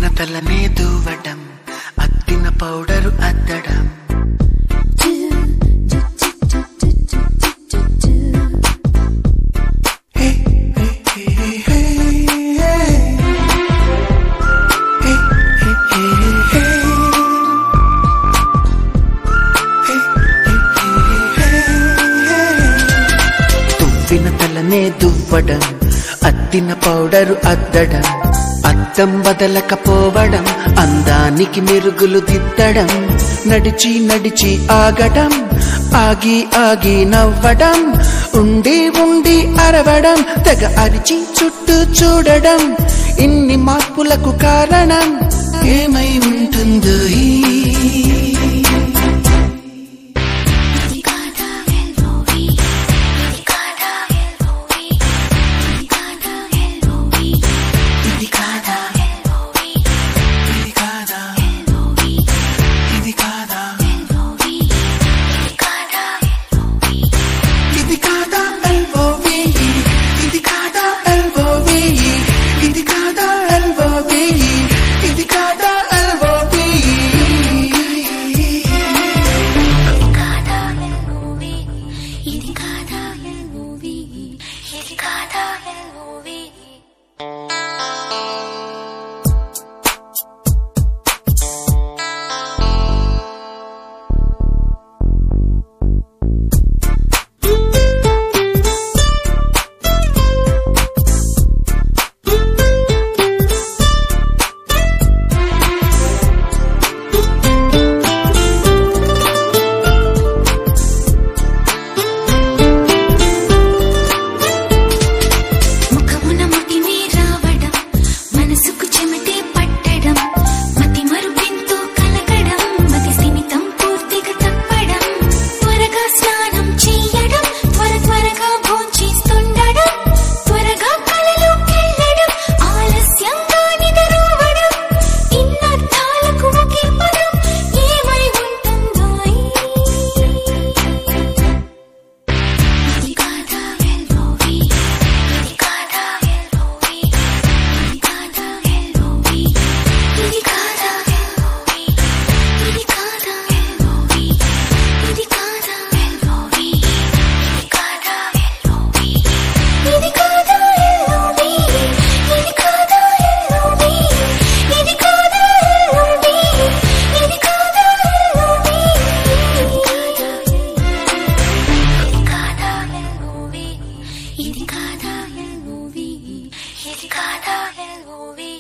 తలనే దూవడం అద్దిన powder అద్దడం హే, హే, హే, హే, హే. హే, హే, హే, హే. హే, హే, హే, హే. తువ్విన తలనే దువ్వడం అద్దిన powder అద్దడం అద్దం వదలకపోవడం అందానికి మెరుగులు దిద్దడం నడిచి నడిచి ఆగడం ఆగి ఆగి నవ్వడం ఉండి ఉండి అరవడం తెగ అరిచి చుట్టూ చూడడం ఇన్ని మార్పులకు కారణం ఏమై ఉంటుందో ఈ ఇది కాదా ఎల్ఓవి ఇది కాదా ఎల్ఓవి ఇది కాదా ఎల్ఓవి ఇది కాదా ఎల్ఓవి ఇది కాదా ఎల్ఓవి ఇది కాదా ఎల్ఓవి ఇది కాదా ఎల్ఓవి ఇది కాదా ఎల్ఓవి ఇది కాదా ఎల్ఓవి ఇది కాదా ఎల్ఓవి ఇది కాదా ఎల్ఓవి కాదా ఎల్ఓవి ఇది కాదా ఎల్ఓవి ఇది కాదా ఎల్ఓవి ముఖమున ముటిమి రావడం మనసుకు చెమటే పట్టడం మతి మరుపింతో కలగడం మతి స్థిమితం పూర్తిగా తప్పడం త్వరగా స్నానం చెయ్యడం త్వర త్వరగా భోంచేస్తుండడం త్వరగా కలలోకెళ్ళడం ఆలస్యంగా నిద్రపోవడం ఇన్నర్థాలకు ఒకే పదం ఏమై ఉంటుందో ఇది కాదా ఎల్ఓవి ఇది కాదా ఎల్ఓవి ఇది కాదా ఎల్ఓవి ఇది కాదా ఎల్ఓవి ఇది కాదా ఎల్ఓవి ఇది కాదా ఎల్ఓవి ఇది కాదా ఎల్ఓవి ఇది కాదా ఎల్ఓవి ఇది కాదా ఎల్ఓవి ఇది కాదా ఎల్ఓవి ఇది కాదా ఎల్ఓవి ఇది కాదా ఎల్ఓవి ఇది కాదా ఎల్ఓవి ఇది కాదా ఎల్ఓవి